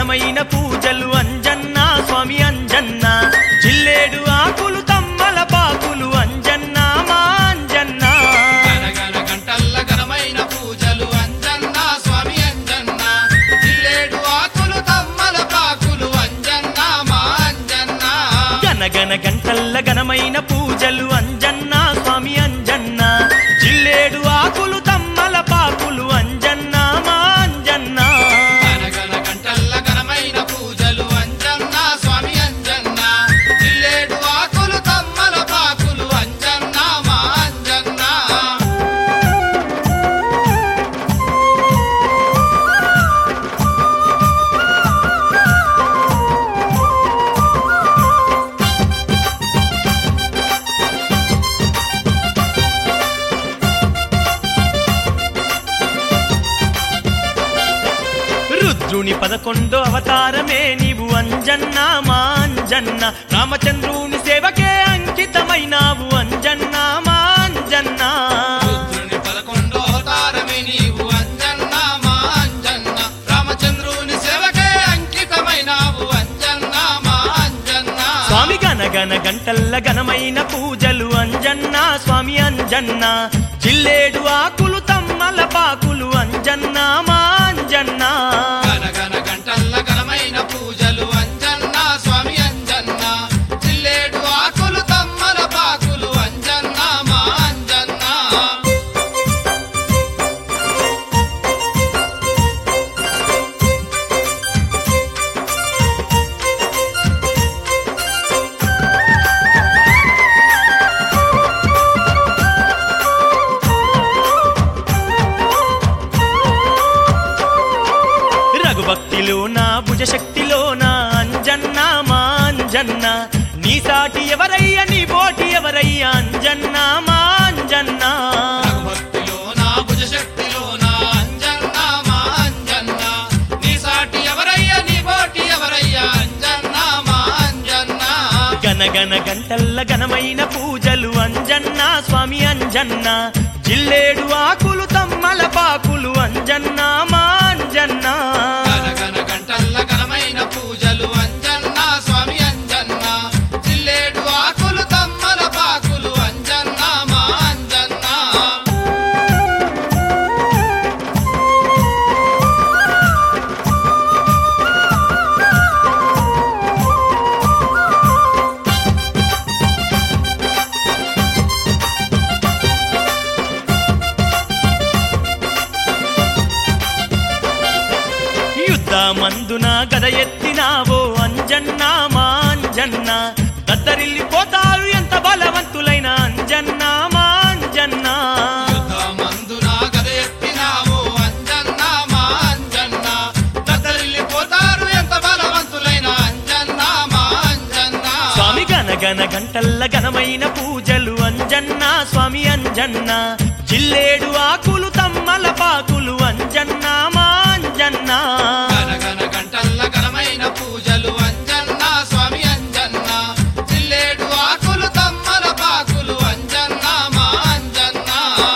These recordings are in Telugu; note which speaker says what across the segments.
Speaker 1: ఘనమైన పూజలు అంజన్న స్వామి అంజన్న జిల్లేడు ఆకులు తమ్మల పాకులు అంజన్న మా అంజన్న
Speaker 2: గనగన గంటల్ల ఘనమైన పూజలు అంజన్న స్వామి అంజన్న జిల్లేడు ఆకులు తమ్మల పాకులు అంజన్న మా అంజన్న
Speaker 1: గనగన గంటల్ల ఘనమైన పూజలు అంజన్న స్వామి అంజన్న జిల్లేడు ఆకులు తమ్మల పాకులు అంజన్న మా అంజన్న
Speaker 2: గనగన గంటల్ల ఘనమైన పూజలు అంజన్న స్వామి అంజన్న జిల్లేడు ఆకులు తమ్మల పాకులు అంజన్న మా అంజన్న
Speaker 1: రుద్రుని పదకొండో అవతారమే నీవు అంజన్న మా అంజన్న రామచంద్రుని సేవకే అంకితమైనావు అంజన్న మా అంజన్న
Speaker 2: రుద్రుని పదకొండో అవతారమే నీవు అంజన్న మా అంజన్న రామచంద్రుని సేవకే అంకితమైనావు అంజన్న మా అంజన్న
Speaker 1: స్వామి గనగన గంటల్ల ఘనమైన పూజలు అంజన్న స్వామి అంజన్న జిల్లేడు ఆకులు తమ్మల పాకులు అంజన్న మా అంజన్న
Speaker 2: గనగన గంటల్ల ఘనమైన పూజలు అంజన్న స్వామి అంజన్న జిల్లేడు ఆకులు తమ్మల పాకులు అంజన్న మా అంజన్న
Speaker 1: రఘుభక్తిలో నా భుజశక్తిలో నా అంజన్న మా అంజన్న నీ సాటి ఎవరయ్య నీ పోటి ఎవరయ్య అంజన్న మా అంజన్న
Speaker 2: భక్తిలో నా భుజశక్తిలో నా అంజన్న మా అంజన్న నీ సాటి ఎవరయ్యా నీ పోటీ ఎవరయ్యా అంజన్న మా అంజన్న
Speaker 1: గనగన గంటల్ల ఘనమైన పూజలు అంజన్న స్వామి అంజన్న జిల్లేడు ఆకులు తమ్మల పాకులు అంజన్న మా అంజన్న
Speaker 2: గనగన గంటల్ల ఘనమైన పూజలు అంజన్న స్వామి అంజన్న జిల్లేడు ఆకులు తమ్మల పాకులు అంజన్న మా అంజన్న
Speaker 1: యుద్ధమందున గద ఎత్తినావో అంజన్న మా అంజన్న దద్దరిల్లిపోతారు ఎంత బలవంతులైన అంజన్న మా అంజన్న
Speaker 2: యుద్ధమందున గద ఎత్తినావు అంజన్న మా అంజన్న దద్దరిల్లిపోతారు ఎంత బలవంతులైన అంజన్న మా అంజన్న
Speaker 1: స్వామి గనగన గంటల్ల ఘనమైన పూజలు అంజన్న స్వామి అంజన్న జిల్లేడు ఆకులు తమ్మల పాకులు అంజన్న మా అంజన్న
Speaker 2: గనగన గంటల్ల ఘనమైన పూజలు అంజన్న స్వామి అంజన్న జిల్లేడు ఆకులు తమ్మల పాకులు అంజన్న మా అంజన్న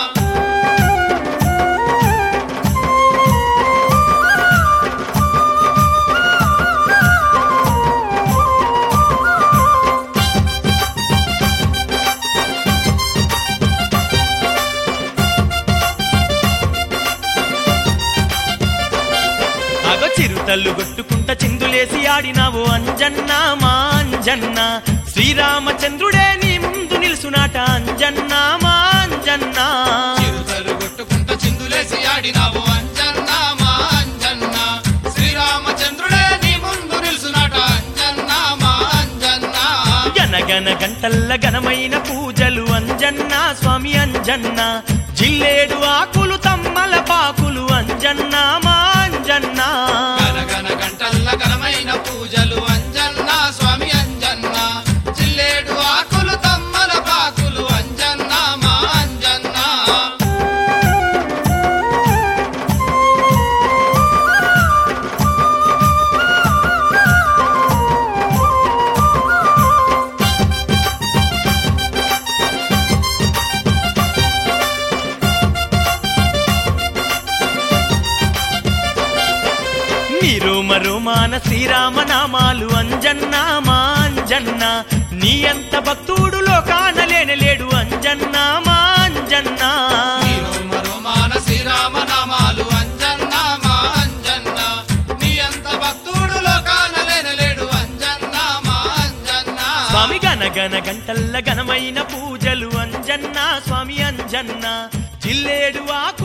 Speaker 1: అగ చిరుతల్లు కొట్టుకుంట చిందులేసి ఆడినావు అంజన్న మా అంజన్న శ్రీరామచంద్రుడే నీ ముందు నిలుసునాట అంజన్న మా అంజన్న
Speaker 2: చిరుతలు కొట్టుకుంట చిందులేసి ఆడినావు అంజన్న మా అంజన్న శ్రీరామచంద్రుడే నీ ముందు నిలుసునాట అంజన్న మా అంజన్న
Speaker 1: గనగన గంటల్ల ఘనమైన పూజలు అంజన్న స్వామి అంజన్న జిల్లేడు ఆకులు తమ్మల పాకులు అంజన్న మా అంజన్న
Speaker 2: గనగన గంటల్ల ఘనమైన పూజలు అంజన్న స్వామి అంజన్న జిల్లేడు ఆకులు తమ్మల పాకులు అంజన్న మా అంజన్న
Speaker 1: రోమ రోమాన శ్రీరామ నామాలు అంజన్న మా అంజన్న నీ అంత భక్తుడు లోకాన లేనలేడు అంజన్న మా అంజన్న
Speaker 2: నీ రోమ రోమాన శ్రీరామ నామాలు అంజన్న మా అంజన్న నీ అంత భక్తుడు లోకాన లేనలేడు అంజన్న మా అంజన్న
Speaker 1: స్వామి గన గన గంటల్ల ఘనమైన పూజలు అంజన్న స్వామి అంజన్న జిల్లేడు ఆకు